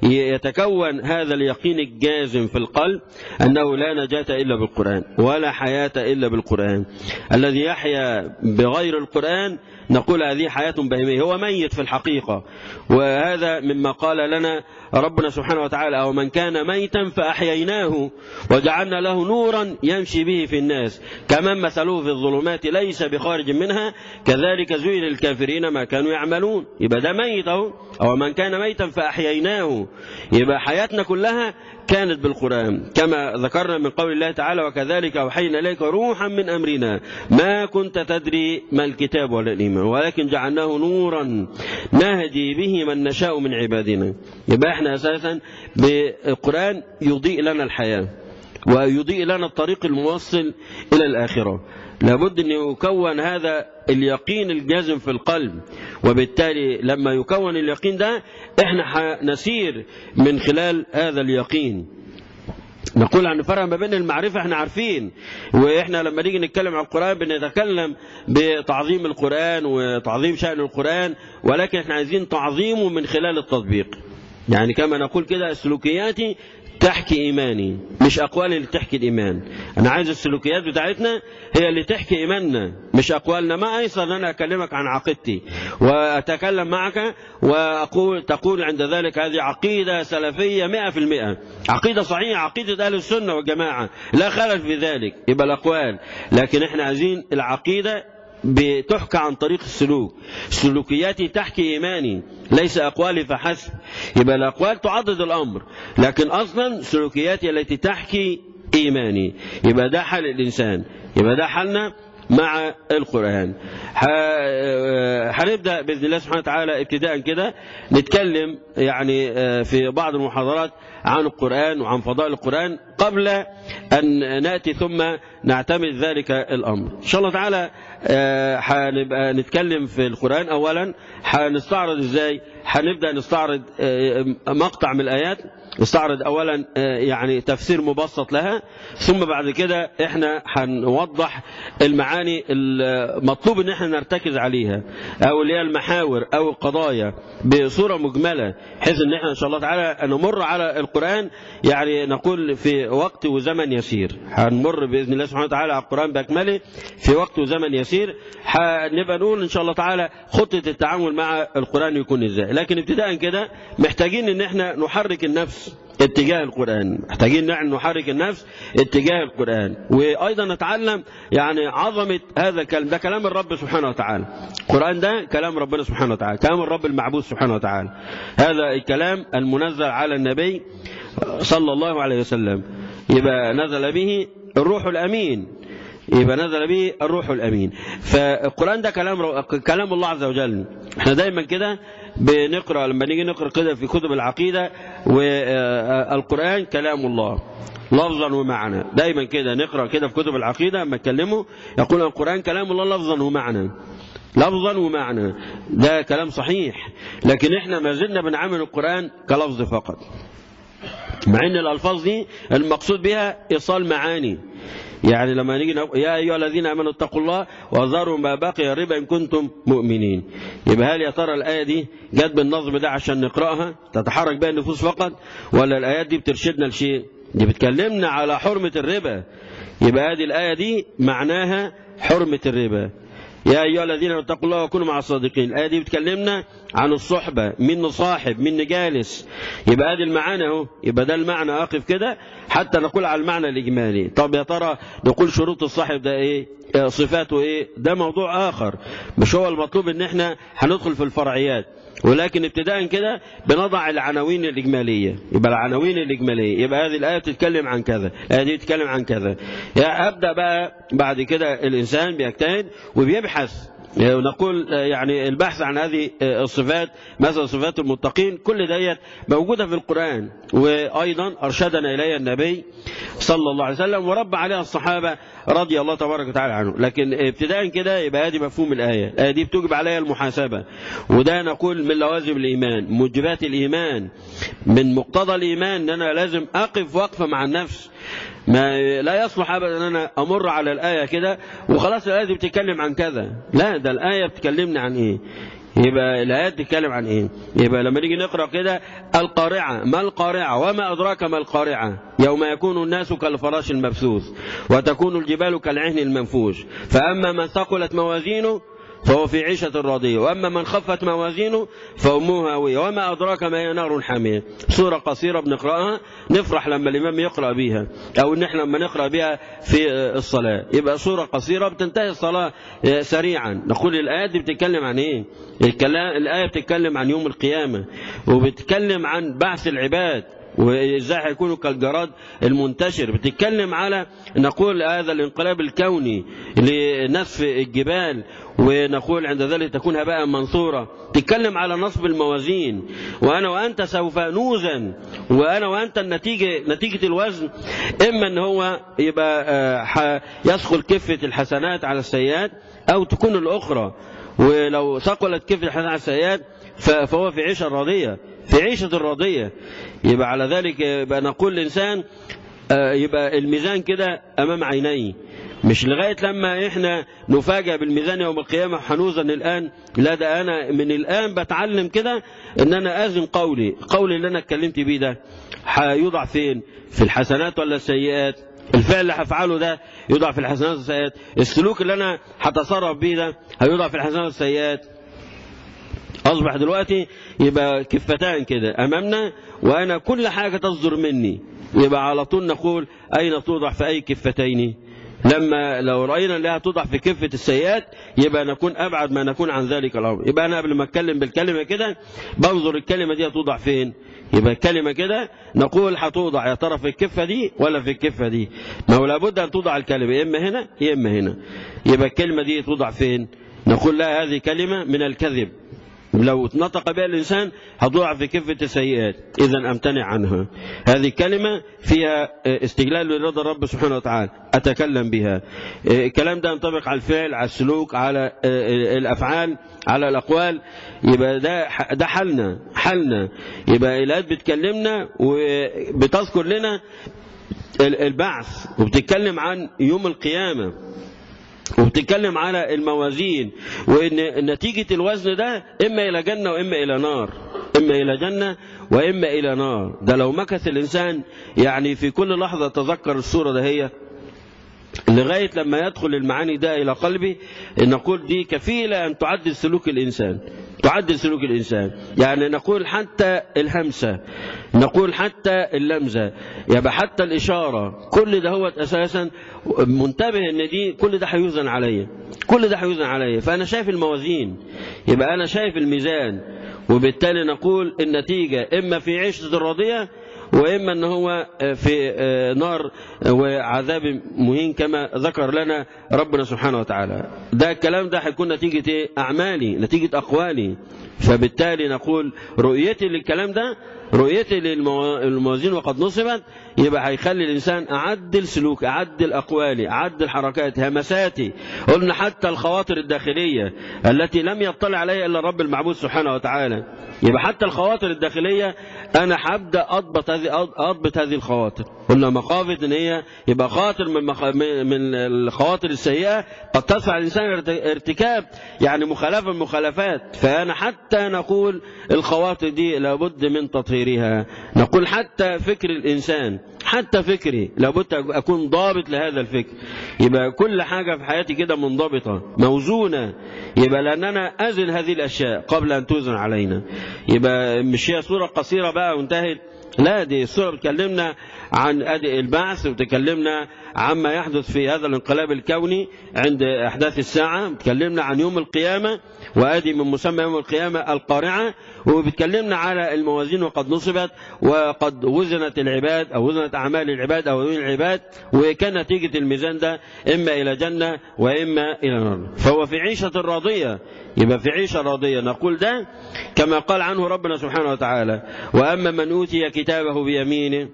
يتكون هذا اليقين الجازم في القلب انه لا نجاة الا بالقرآن ولا حياة الا بالقرآن الذي يحيا بغير القرآن نقول هذه حياة بهيمية هو ميت في الحقيقة وهذا مما قال لنا ربنا سبحانه وتعالى أو من كان ميتا فأحييناه وجعلنا له نورا يمشي به في الناس كمن مثله في الظلمات ليس بخارج منها كذلك زين للكافرين ما كانوا يعملون يبقى ده ميت أهو أو من كان ميتا فأحييناه يبقى حياتنا كلها كانت بالقرآن كما ذكرنا من قول الله تعالى وكذلك أوحينا إليك روحا من أمرنا ما كنت تدري ما الكتاب ولا الإيمان ولكن جعلناه نورا نهدي به من نشاء من عبادنا يبقى احنا أساسا بالقرآن يضيء لنا الحياة ويضيء لنا الطريق الموصل إلى الآخرة لابد أن يكون هذا اليقين الجازم في القلب وبالتالي لما يكون اليقين ده احنا نسير من خلال هذا اليقين نقول عن فرق ما بين المعرفة احنا عارفين واحنا لما نيجي نتكلم عن القرآن بنتكلم بتعظيم القرآن وتعظيم شأن القرآن ولكن احنا عايزين تعظيمه من خلال التطبيق يعني كما نقول كده سلوكياتي تحكي إيماني مش أقوال اللي تحكي الإيمان أنا عايز السلوكيات بتاعتنا هي اللي تحكي إيماننا مش أقوالنا ما أيسر أن أنا أكلمك عن عقيدتي وأتكلم معك وأقول تقول عند ذلك هذه عقيدة سلفية مئة في المئة عقيدة صحيحة عقيدة أهل السنة والجماعة لا خلل في ذلك يبقى الأقوال لكن احنا عايزين العقيدة بتحكى عن طريق السلوك سلوكياتي تحكي إيماني ليس أقوالي فحسب يبقى الأقوال تعضد الأمر لكن أصلا سلوكياتي التي تحكي إيماني يبقى ده حال الإنسان يبقى ده حالنا مع القرآن هنبدأ بإذن الله سبحانه وتعالى ابتداء كده نتكلم يعني في بعض المحاضرات عن القرآن وعن فضائل القرآن قبل أن نأتي ثم نعتمد ذلك الأمر إن شاء الله تعالى هنبقى نتكلم في القرآن أولا هنستعرض إزاي هنبدأ نستعرض مقطع من الآيات نستعرض أولا يعني تفسير مبسط لها ثم بعد كده احنا هنوضح المعاني المطلوب ان احنا نرتكز عليها او اللي هي المحاور او القضايا بصورة مجملة بحيث ان احنا ان شاء الله تعالى نمر على القرآن يعني نقول في وقت وزمن يسير هنمر بإذن الله سبحانه وتعالى على القرآن بأكمله في وقت وزمن يسير هنبقى نقول ان شاء الله تعالى خطة التعامل مع القرآن يكون ازاي لكن ابتداء كده محتاجين ان احنا نحرك النفس اتجاه القرآن محتاجين نحن نحرك النفس اتجاه القرآن وأيضا نتعلم يعني عظمة هذا الكلام ده كلام الرب سبحانه وتعالى القرآن ده كلام ربنا سبحانه وتعالى كلام الرب المعبود سبحانه وتعالى هذا الكلام المنزل على النبي صلى الله عليه وسلم يبقى نزل به الروح الأمين يبقى نزل به الروح الأمين فالقرآن ده كلام كلام الله عز وجل احنا دايما كده بنقرأ لما نيجي نقرأ كده في كتب العقيدة والقرآن كلام الله لفظا ومعنى دايما كده نقرأ كده في كتب العقيدة لما يتكلموا يقول القرآن كلام الله لفظا ومعنى لفظا ومعنى ده كلام صحيح لكن احنا ما زلنا بنعامل القرآن كلفظ فقط مع ان الالفاظ دي المقصود بها ايصال معاني يعني لما نيجي نقول يا ايها الذين امنوا اتقوا الله وذروا ما بقي الربا ان كنتم مؤمنين يبقى هل يا ترى الايه دي جت بالنظم ده عشان نقراها تتحرك بها النفوس فقط ولا الايات دي بترشدنا لشيء دي بتكلمنا على حرمه الربا يبقى هذه الايه دي معناها حرمه الربا يا أيها الذين اتقوا الله وكونوا مع الصادقين الآية دي بتكلمنا عن الصحبة من نصاحب من جالس يبقى هذه المعاني اهو يبقى ده المعنى أقف كده حتى نقول على المعنى الإجمالي طب يا ترى نقول شروط الصاحب ده إيه صفاته إيه ده موضوع آخر مش هو المطلوب إن إحنا هندخل في الفرعيات ولكن ابتداء كده بنضع العناوين الإجمالية يبقى العناوين الإجمالية يبقى هذه الآية بتتكلم عن كذا الآية دي بتتكلم عن كذا يعني أبدأ بقى بعد كده الإنسان بيجتهد وبيبحث نقول يعني البحث عن هذه الصفات مثلا صفات المتقين كل ديت موجودة في القرآن وأيضا أرشدنا إليها النبي صلى الله عليه وسلم ورب عليها الصحابة رضي الله تبارك وتعالى عنه لكن ابتداء كده يبقى هذه مفهوم الآية الآية دي بتوجب عليها المحاسبة وده نقول من لوازم الإيمان موجبات الإيمان من مقتضى الإيمان أن أنا لازم أقف وقفة مع النفس ما لا يصلح ابدا ان انا امر على الايه كده وخلاص الايه دي بتتكلم عن كذا لا ده الايه بتكلمنا عن ايه يبقى الايات بتتكلم عن ايه يبقى لما نيجي نقرا كده القارعه ما القارعه وما ادراك ما القارعه يوم يكون الناس كالفراش المبثوث وتكون الجبال كالعهن المنفوش فاما من ثقلت موازينه فهو في عيشة راضية وأما من خفت موازينه فأمه هاوية وما أدراك ما هي نار حامية سورة قصيرة بنقرأها نفرح لما الإمام يقرأ بها أو إن إحنا لما نقرأ بها في الصلاة يبقى سورة قصيرة بتنتهي الصلاة سريعا نقول الآيات دي بتتكلم عن إيه الكلام الآية بتتكلم عن يوم القيامة وبتتكلم عن بعث العباد وازاي هيكونوا كالجراد المنتشر بتتكلم على نقول هذا الانقلاب الكوني لنسف الجبال ونقول عند ذلك تكون هباء منصورة تتكلم على نصب الموازين وأنا وأنت سوف نوزن وأنا وأنت النتيجة نتيجة الوزن إما أن هو يبقى يثقل كفة الحسنات على السيئات أو تكون الأخرى ولو ثقلت كفة الحسنات على السيئات فهو في عيشة راضية في عيشة راضية يبقى على ذلك يبقى نقول الإنسان يبقى الميزان كده أمام عينيه مش لغاية لما احنا نفاجأ بالميزان يوم القيامة هنوزن الآن لا ده أنا من الآن بتعلم كده إن أنا أزن قولي قولي اللي أنا اتكلمت بيه ده هيوضع فين في الحسنات ولا السيئات الفعل اللي هفعله ده يوضع في الحسنات والسيئات السلوك اللي أنا هتصرف بيه ده هيوضع في الحسنات والسيئات أصبح دلوقتي يبقى كفتان كده أمامنا وأنا كل حاجة تصدر مني يبقى على طول نقول أين توضع في أي كفتين لما لو رأينا انها توضع في كفة السيئات يبقى نكون أبعد ما نكون عن ذلك الأمر يبقى أنا قبل ما أتكلم بالكلمة كده بنظر الكلمة دي هتوضع فين يبقى الكلمة كده نقول هتوضع يا ترى في الكفة دي ولا في الكفة دي ما هو لابد أن توضع الكلمة يا إما هنا يا إما هنا يبقى الكلمة دي توضع فين نقول لا هذه كلمة من الكذب لو نطق بها الإنسان هتضع في كفة السيئات إذا أمتنع عنها هذه الكلمة فيها استجلال لرضا الرب سبحانه وتعالى أتكلم بها الكلام ده ينطبق على الفعل على السلوك على الأفعال على الأقوال يبقى ده ده حالنا حالنا يبقى الآيات بتكلمنا وبتذكر لنا البعث وبتتكلم عن يوم القيامة وبتتكلم على الموازين وان نتيجة الوزن ده اما الى جنة واما الى نار اما الى جنة واما الى نار ده لو مكث الانسان يعني في كل لحظة تذكر الصورة ده هي لغاية لما يدخل المعاني ده إلى قلبي نقول دي كفيلة أن تعدل سلوك الإنسان تعدل سلوك الإنسان يعني نقول حتى الهمسة نقول حتى اللمزة يبقى حتى الإشارة كل ده هو أساسا منتبه أن دي كل ده هيوزن عليا كل ده هيوزن عليا فأنا شايف الموازين يبقى أنا شايف الميزان وبالتالي نقول النتيجة إما في عيشة الراضية وإما أن هو في نار وعذاب مهين كما ذكر لنا ربنا سبحانه وتعالى ده الكلام ده هيكون نتيجة إيه؟ أعمالي نتيجة أقوالي فبالتالي نقول رؤيتي للكلام ده رؤيتي للموازين وقد نصبت يبقى هيخلي الإنسان أعدل سلوك أعدل أقوالي أعدل حركاتي همساتي قلنا حتى الخواطر الداخلية التي لم يطلع عليها إلا الرب المعبود سبحانه وتعالى يبقى حتى الخواطر الداخلية أنا هبدأ أضبط هذه أضبط هذه الخواطر قلنا مخافة إن هي يبقى خاطر من مخ... من الخواطر السيئة قد تدفع الإنسان ارتكاب يعني مخالفة من المخالفات فأنا حتى نقول الخواطر دي لابد من تطهيرها نقول حتى فكر الإنسان حتى فكري لابد أكون ضابط لهذا الفكر يبقى كل حاجة في حياتي كده منضبطة موزونة يبقى لأن أنا أزن هذه الأشياء قبل أن توزن علينا يبقى مش هي صورة قصيرة بقى وانتهت لا دي الصورة بتكلمنا عن أدي البعث وتكلمنا عما يحدث في هذا الانقلاب الكوني عند أحداث الساعة بتكلمنا عن يوم القيامة وأدي من مسمى يوم القيامة القارعة وبتكلمنا على الموازين وقد نصبت وقد وزنت العباد أو وزنت أعمال العباد أو دين العباد وكان نتيجة الميزان ده إما إلى جنة وإما إلى نار فهو في عيشة راضية يبقى في عيشة راضية نقول ده كما قال عنه ربنا سبحانه وتعالى وأما من أوتي كتابه بيمينه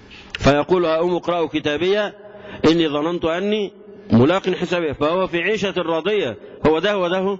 فيقول أقوم اقرأوا كتابية إني ظننت أني ملاق حسابية فهو في عيشة راضية هو ده هو ده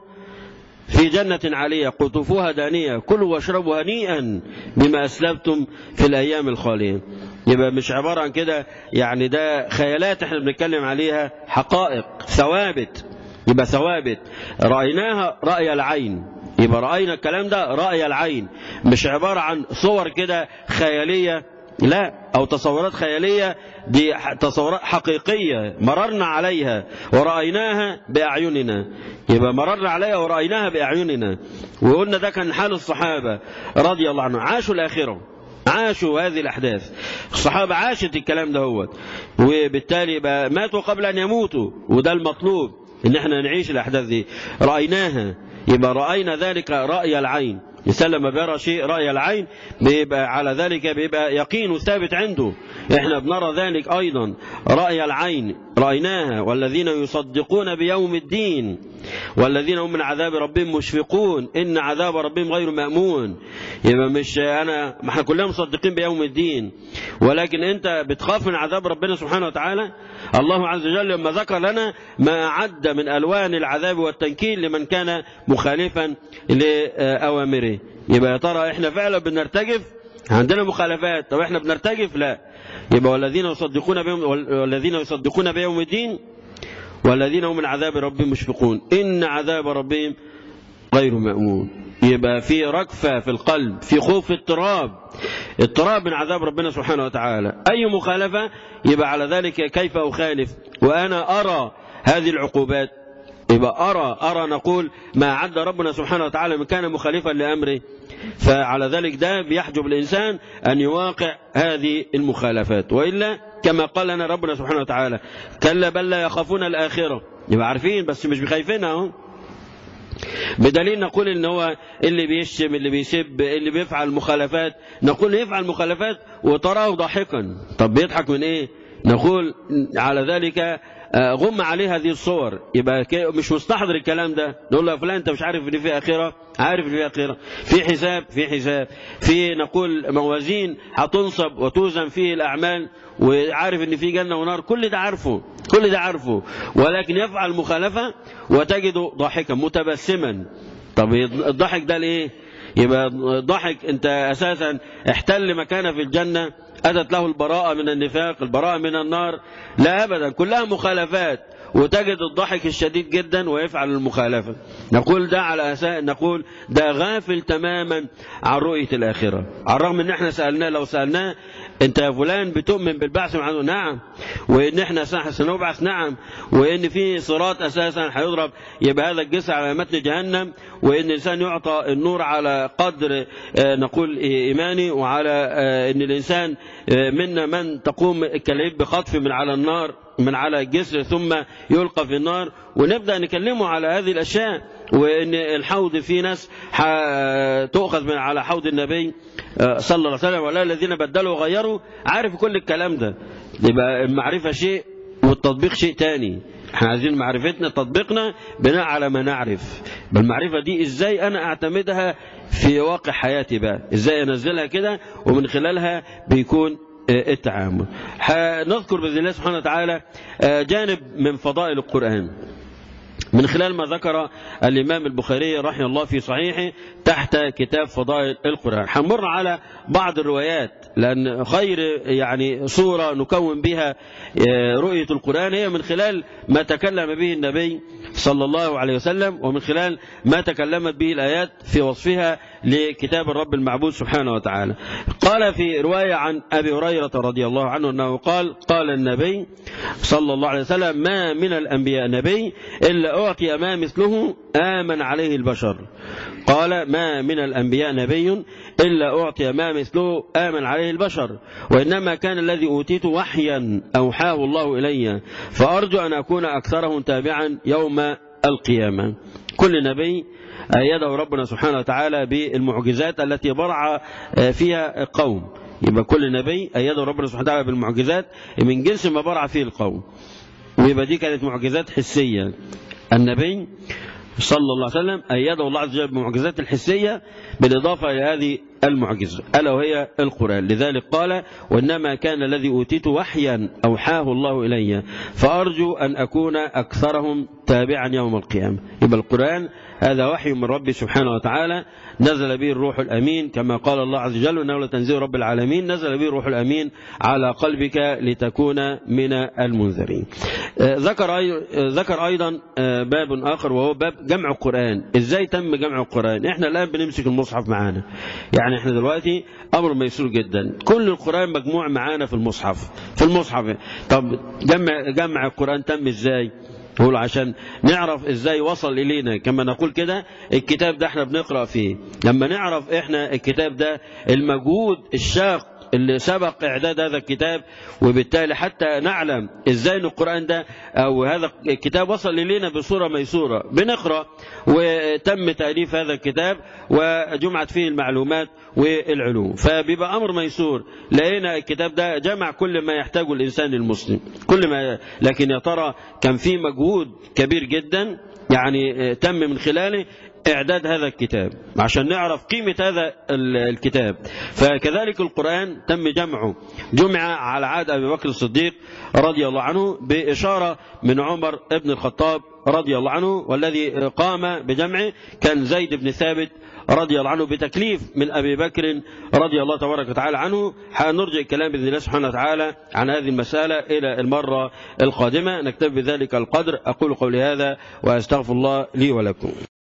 في جنة عالية قطوفها دانية كلوا واشربوا هنيئا بما أسلفتم في الأيام الخالية يبقى مش عبارة عن كده يعني ده خيالات احنا بنتكلم عليها حقائق ثوابت يبقى ثوابت رأيناها رأي العين يبقى رأينا الكلام ده رأي العين مش عبارة عن صور كده خيالية لا أو تصورات خيالية دي تصورات حقيقية مررنا عليها ورأيناها بأعيننا يبقى مررنا عليها ورأيناها بأعيننا وقلنا ده كان حال الصحابة رضي الله عنهم عاشوا الآخرة عاشوا هذه الأحداث الصحابة عاشت الكلام ده هو وبالتالي بقى ماتوا قبل أن يموتوا وده المطلوب ان احنا نعيش الأحداث دي رأيناها يبقى رأينا ذلك رأي العين الإنسان لما بيرى شيء رأي العين بيبقى على ذلك بيبقى يقين ثابت عنده احنا بنرى ذلك أيضا رأي العين رأيناها والذين يصدقون بيوم الدين والذين هم من عذاب ربهم مشفقون إن عذاب ربهم غير مأمون يبقى مش أنا ما احنا كلنا مصدقين بيوم الدين ولكن أنت بتخاف من عذاب ربنا سبحانه وتعالى الله عز وجل لما ذكر لنا ما أعد من ألوان العذاب والتنكيل لمن كان مخالفا لأوامره يبقى يا ترى احنا فعلا بنرتجف عندنا مخالفات طب احنا بنرتجف لا يبقى والذين يصدقون بيوم والذين يصدقون بيوم الدين والذين هم من عذاب ربهم مشفقون إن عذاب ربهم غير مأمون يبقى في ركفة في القلب في خوف اضطراب اضطراب من عذاب ربنا سبحانه وتعالى أي مخالفة يبقى على ذلك كيف أخالف وأنا أرى هذه العقوبات يبقى أرى أرى نقول ما عد ربنا سبحانه وتعالى من كان مخالفا لأمره فعلى ذلك ده بيحجب الإنسان أن يواقع هذه المخالفات وإلا كما قال لنا ربنا سبحانه وتعالى كلا بل لا يخافون الآخرة يبقى عارفين بس مش بخايفين اهو بدليل نقول ان هو اللي بيشتم اللي بيسب اللي بيفعل مخالفات نقول يفعل مخالفات وتراه ضاحكا طب بيضحك من ايه نقول على ذلك غم عليه هذه الصور يبقى مش مستحضر الكلام ده نقول له فلان انت مش عارف ان في اخره عارف ان في اخره في حساب في حساب في نقول موازين هتنصب وتوزن فيه الاعمال وعارف ان في جنه ونار كل ده عارفه كل ده عارفه ولكن يفعل مخالفه وتجده ضاحكا متبسما طب الضحك ده ليه يبقى الضحك انت اساسا احتل مكانه في الجنه أتت له البراءة من النفاق البراءة من النار لا أبدا كلها مخالفات وتجد الضحك الشديد جدا ويفعل المخالفة نقول ده على أساس نقول ده غافل تماما عن رؤية الآخرة على الرغم ان احنا سألناه لو سألناه انت يا فلان بتؤمن بالبعث عنه نعم وان احنا سنبعث نعم وان في صراط اساسا هيضرب يبقى هذا الجسر على متن جهنم وان الانسان يعطى النور على قدر نقول ايماني وعلى ان الانسان منا من تقوم كالعيب بخطف من على النار من على الجسر ثم يلقى في النار ونبدأ نكلمه على هذه الأشياء وإن الحوض في ناس تؤخذ من على حوض النبي صلى الله عليه وسلم ولا الذين بدلوا وغيروا عارف كل الكلام ده يبقى المعرفة شيء والتطبيق شيء تاني احنا عايزين معرفتنا تطبيقنا بناء على ما نعرف بالمعرفة دي ازاي انا اعتمدها في واقع حياتي بقى ازاي انزلها كده ومن خلالها بيكون التعامل نذكر بإذن الله سبحانه وتعالى جانب من فضائل القرآن من خلال ما ذكر الإمام البخاري رحمه الله في صحيحه تحت كتاب فضائل القرآن حنمر على بعض الروايات لأن خير يعني صورة نكون بها رؤية القرآن هي من خلال ما تكلم به النبي صلى الله عليه وسلم ومن خلال ما تكلمت به الآيات في وصفها لكتاب الرب المعبود سبحانه وتعالى قال في رواية عن أبي هريرة رضي الله عنه أنه قال قال النبي صلى الله عليه وسلم ما من الأنبياء نبي إلا أعطي ما مثله آمن عليه البشر قال ما من الأنبياء نبي إلا أعطي ما مثله آمن عليه البشر وإنما كان الذي أوتيت وحيا أوحاه الله إلي فأرجو أن أكون أكثرهم تابعا يوم القيامة كل نبي أيده ربنا سبحانه وتعالى بالمعجزات التي برع فيها قوم يبقى كل نبي أيده ربنا سبحانه وتعالى بالمعجزات من جنس ما برع فيه القوم ويبقى دي كانت معجزات حسية النبي صلى الله عليه وسلم أيده الله عز وجل بالمعجزات الحسية بالإضافة إلى هذه المعجزة ألا وهي القرآن لذلك قال وإنما كان الذي أوتيت وحيا أوحاه الله إلي فأرجو أن أكون أكثرهم تابعا يوم القيامة يبقى القرآن هذا وحي من ربي سبحانه وتعالى نزل به الروح الأمين كما قال الله عز وجل إنه لتنزيل رب العالمين نزل به الروح الأمين على قلبك لتكون من المنذرين ذكر ذكر أيضا باب آخر وهو باب جمع القرآن إزاي تم جمع القرآن إحنا الآن بنمسك المصحف معانا يعني إحنا دلوقتي أمر ميسور جدا كل القرآن مجموع معانا في المصحف في المصحف طب جمع جمع القرآن تم إزاي نقول عشان نعرف ازاي وصل الينا كما نقول كده الكتاب ده احنا بنقرا فيه لما نعرف احنا الكتاب ده المجهود الشاق اللي سبق اعداد هذا الكتاب وبالتالي حتى نعلم ازاي ان القران ده او هذا الكتاب وصل الينا بصوره ميسوره بنقرا وتم تاليف هذا الكتاب وجمعت فيه المعلومات والعلوم فبيبقى امر ميسور لقينا الكتاب ده جمع كل ما يحتاجه الانسان المسلم كل ما لكن يا ترى كان في مجهود كبير جدا يعني تم من خلاله إعداد هذا الكتاب عشان نعرف قيمة هذا الكتاب فكذلك القرآن تم جمعه جمع على عهد أبي بكر الصديق رضي الله عنه بإشارة من عمر بن الخطاب رضي الله عنه والذي قام بجمعه كان زيد بن ثابت رضي الله عنه بتكليف من أبي بكر رضي الله تبارك وتعالى عنه هنرجع الكلام بإذن الله سبحانه وتعالى عن هذه المسألة إلى المرة القادمة نكتب بذلك القدر أقول قولي هذا وأستغفر الله لي ولكم